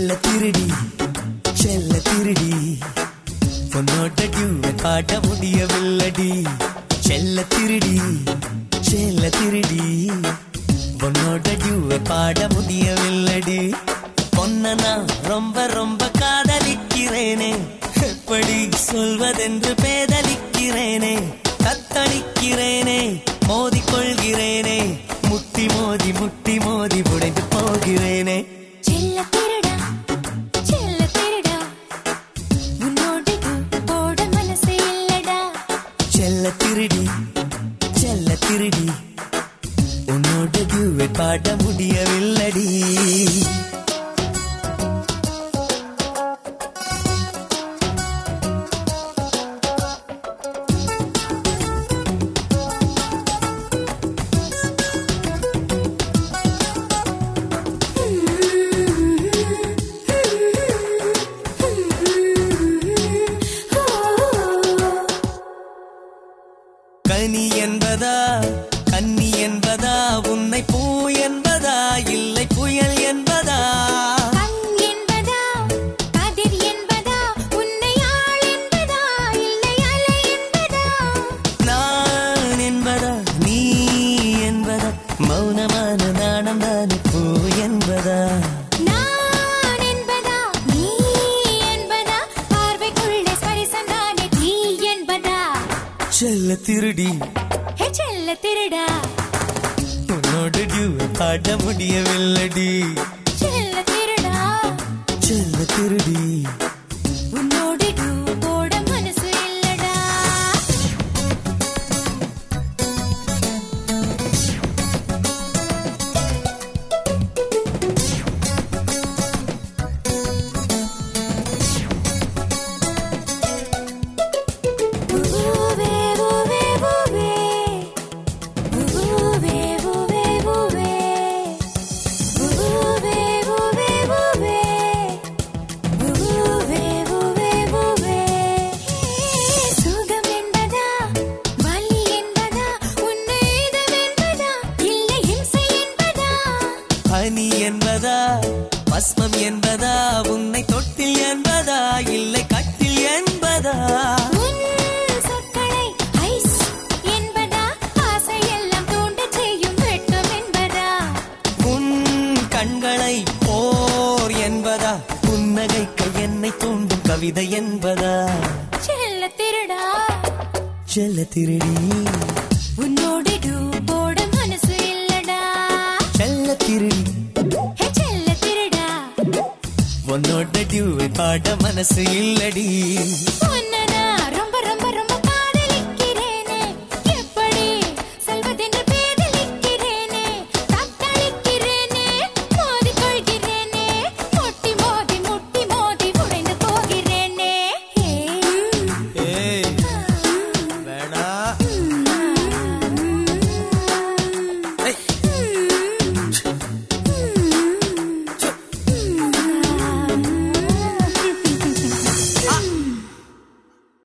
செல்ல திருடி செல்ல திருடி உன்னோட டியூவை காட்ட முடியவில்லடி செல்ல திருடி செல்ல திருடி உன்னோட டியூவை பாட முடியவில்லடி பொன்ன நான் ரொம்ப ரொம்ப காதலிக்கிறேனே எப்படி சொல்வதென்று பேதலிக்கிறேனே தத்தளிக்கிறேனே மோதிக்கொள்கிறேனே முட்டி மோதி முட்டி மோதி உடைந்து போகிறேனே செல்ல திருடா செல்ல திருடா உன்னோடு போட மனசு இல்லடா செல்ல திருடி செல்ல திருடி உன்னோட டியூவை பாட முடியவில்லடி கனி என்பதா கன்னி என்பதா உன்னை பூ என்பதா இல்லை புயல் என்பதா கண் என்பதா கதிர் என்பதா உன்னை ஆள் என்பதா இல்லை அலை என்பதா நான் என்பதா நீ என்பதா மௌனமான நாணம் தானே பூ என்பதா நான் என்பதா நீ என்பதா பார்வைக்குள்ளே ஸ்பரிசம் தானே நீ என்பதா செல்ல திருடி ஹே செல்ல திருடா உன்னோட டியூவை பாட முடியவில்லடி செல்ல திருடா செல்ல திருடி உன்னோடு போட மனசு இல்லடா ஊவே ஊவே ஊவே ஊவே ஊவே ஊவே ஊவே ஊவே ஊவே ஊவே ஊவே ஊவே சுகம் என்பதா வலி என்பதா உன்னிடம் என்பதா இல்லை இம்சை என்பதா பனி என்பதா பஸ்மம் என்பதா உன்னை தொட்டில் என்பதா இல்லை கட்டில் என்பதா உன் சொற்களை ஐஸ் என்பதா ஆசையெல்லாம் தூண்டச் செய்யும் வெட்கம் என்பதா உன் கண்களை போர் என்பதா புன்னகைக்க என்னை தூண்டும் கவிதை என்பதா செல்ல திருடா செல்ல திருடி உன்னோடு போட மனசு இல்லடா செல்ல திருடி ஹே செல்ல திருடா உன்னோட டியூவை பாட மனசு இல்லடி உன்னை நான் ரொம்ப